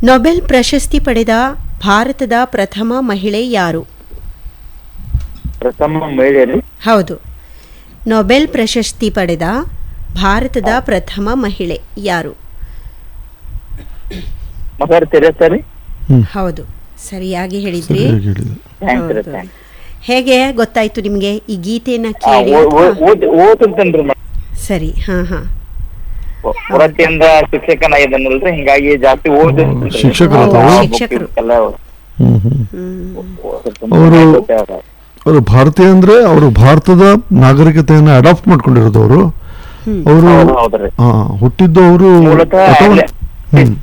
Nobel ಪ್ರಶಸ್ತಿ ಪಡೆದ ಭಾರತದ ಪ್ರಥಮ ಮಹಿಳೆ ಯಾರು ಪ್ರಥಮ ಮಹಿಳೆಯರು ಹೌದು ನೊಬೆಲ್ ಪ್ರಶಸ್ತಿ ಪಡೆದ ಭಾರತದ ಪ್ರಥಮ ಮಹಿಳೆ ಯಾರು ಮದರ್ ತೆರೇಸಾ ರೀ ಹೌದು ಸರಿಯಾಗಿ ಹೇಳಿದ್ರಿ ಸರಿಯಾಗಿ ಹೇಳಿದೆ ಥ್ಯಾಂಕ್ಸ್ ರೀ ಹೌದು. ಥ್ಯಾಂಕ್ಸ್ ಹೇಗೆ ಗೊತ್ತಾಯ್ತು ನಿಮಗೆ ಈ ಗೀತೆಯನ್ನ ಕೇಳಿ ಓದ್ತಂತೇನ್ರಿ ಸರಿ ಹಾ ಹಾ ವೃತ್ತಿಯಿಂದ ಶಿಕ್ಷಕನಾಗಿದ್ದಾನಲ್ರಿ ಹಿಂಗಾಗಿ ಜಾಸ್ತಿ ಓದ್ ಶಿಕ್ಷಕರು ಹೌದು, ತಾವು? ಶಿಕ್ಷಕರು. ಎಲ್ಲ ಹ್ಮ್ ಹ್ಮ್ ಹ್ಮ್ ಅವರು- ಅವರು ಭಾರತೀಯ ಅಂದ್ರೆ ಅವರು ಭಾರತದ ನಾಗರಿಕತೆಯನ್ನ ಅಡಾಪ್ಟ್ ಮಾಡ್ಕೊಂಡಿರೋದು ಅವರು ಅವರು ಹೌದು, ಹೌದ್ರಿ. ಹಾ ಹುಟ್ಟಿದ್ದು ಅವರು ಮೂಲತಃ ಅಥವಾ- ಅಲ್ಲೇ. ಹ್ಮ್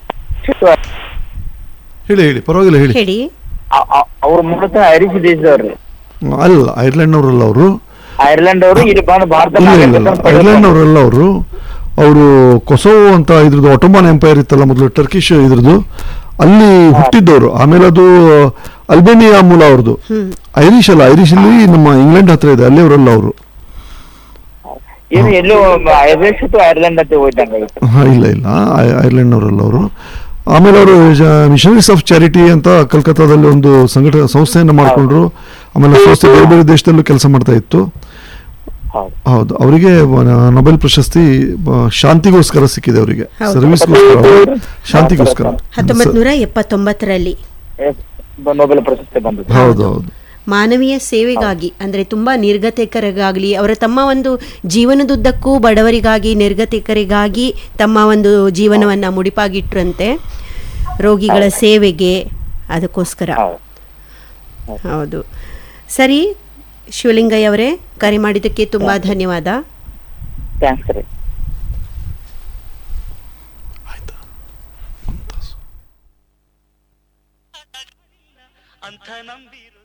ಹೇಳಿ ಹೇಳಿ ಪರವಾಗಿಲ್ಲ ಹೇಳಿ ಹೇಳಿ ಅವ್ರ ಮೂಲತಃ ಐರಿಷ್ ದೇಶದವ್ರಿ ಅಲ್ಲ ಐರ್ಲೆಂಡ್ ಅವರಲ್ಲ ಅವರು ಐರ್ಲೆಂಡ್ ಅವರು ಇಲ್ಲಿ ಬಂದು ಭಾರತ ಇಲ್ಲ ಇಲ್ಲ ಇಲ್ಲ ನಾಗರಿಕತ್ವನ ಐರ್ಲೆಂಡ್ ಪಡೆದ್ರು. ಅವರಲ್ಲ ಅವರು ಅವರು ಕೊಸೋವೋ ಅಂತ ಇದ್ರದ್ದು ಆಟೋಮಾನ್ ಎಂಪೈರ್ ಇತ್ತಲ್ಲ ಮೊದಲು ಟರ್ಕಿಶ್ ಇದ್ರದ್ದು ಅಲ್ಲಿ ಹುಟ್ಟಿದ್ದವರು ಆಮೇಲೆ ಅದು ಅಲ್ಬೇನಿಯಾ ಮೂಲ ಅವ್ರದ್ದು ಐರಿಷ್ ಅಲ್ಲ ಐರಿಷ್ ಅಲ್ಲಿ ನಮ್ಮ ಇಂಗ್ಲೆಂಡ್ ಹತ್ರ ಇದೆ ಅಲ್ಲಿ ಅವರಲ್ಲ ಅವರು ಏನು ಎಲ್ಲೋ ಐರಿಷ್ ಅಥವಾ ಐರ್ಲೆಂಡ್ ಅಂತ ಹೋಯ್ತಂಗ ಹಾ ಇಲ್ಲ ಇಲ್ಲ ಐ- ಐರ್ಲೆಂಡ್ ಅವರಲ್ಲ ಅವರು ಆಮೇಲೆ ಅವರು ಮಿಷನರೀಸ್ ಆಫ್ ಚಾರಿಟಿ ಅಂತ ಕಲ್ಕತ್ತಾದಲ್ಲಿ ಒಂದು ಸಂಘಟ ಸಂಸ್ಥೆಯನ್ನು ಮಾಡಿಕೊಂಡ್ರು ಆಮೇಲೆ ಆ ಸಂಸ್ಥೆ ಬೇರೆ ಬೇರೆ ದೇಶದಲ್ಲೂ ಕೆಲಸ ಮಾಡ್ತಾ ಇತ್ತು ಹೌದು ಹೌದು ಅವರಿಗೆ ನೊಬೆಲ್ ಪ್ರಶಸ್ತಿ ಆ, ಶಾಂತಿಗೋಸ್ಕರ ಸಿಕ್ಕಿದೆ ಅವರಿಗೆ ಹೌದು. ಸರ್ವಿಸ್ಗೋಸ್ಕರ ಅಲ್ಲ, ಶಾಂತಿಗೋಸ್ಕರ ಹತ್ತೊಂಬತ್ ನೂರ ಎಪ್ಪತ್ತೊಂಬತ್ತರಲ್ಲಿ ನೊಬೆಲ್ ಪ್ರಶಸ್ತಿ ಬಂದದ್ದು ಹೌದು ಹೌದು ಮಾನವೀಯ ಸೇವೆಗಾಗಿ ಅಂದರೆ ತುಂಬ ನಿರ್ಗತಿಕರಿಗಾಗಲಿ ಅವರ ತಮ್ಮ ಒಂದು ಜೀವನದುದ್ದಕ್ಕೂ ಬಡವರಿಗಾಗಿ ನಿರ್ಗತಿಕರಿಗಾಗಿ ತಮ್ಮ ಒಂದು ಜೀವನವನ್ನು ಮುಡಿಪಾಗಿಟ್ರಂತೆ ರೋಗಿಗಳ ಸೇವೆಗೆ ಅದಕ್ಕೋಸ್ಕರ ಹೌದು ಹೌದು ಸರಿ ಶಿವಲಿಂಗಯ್ಯ ಅವರೇ ಕರೆ ಮಾಡಿದ್ದಕ್ಕೆ ತುಂಬ ಧನ್ಯವಾದ ಥ್ಯಾಂಕ್ಸ್ ರೀ ಆಯ್ತಾ ಅಂತ ನಂಬಿರೋ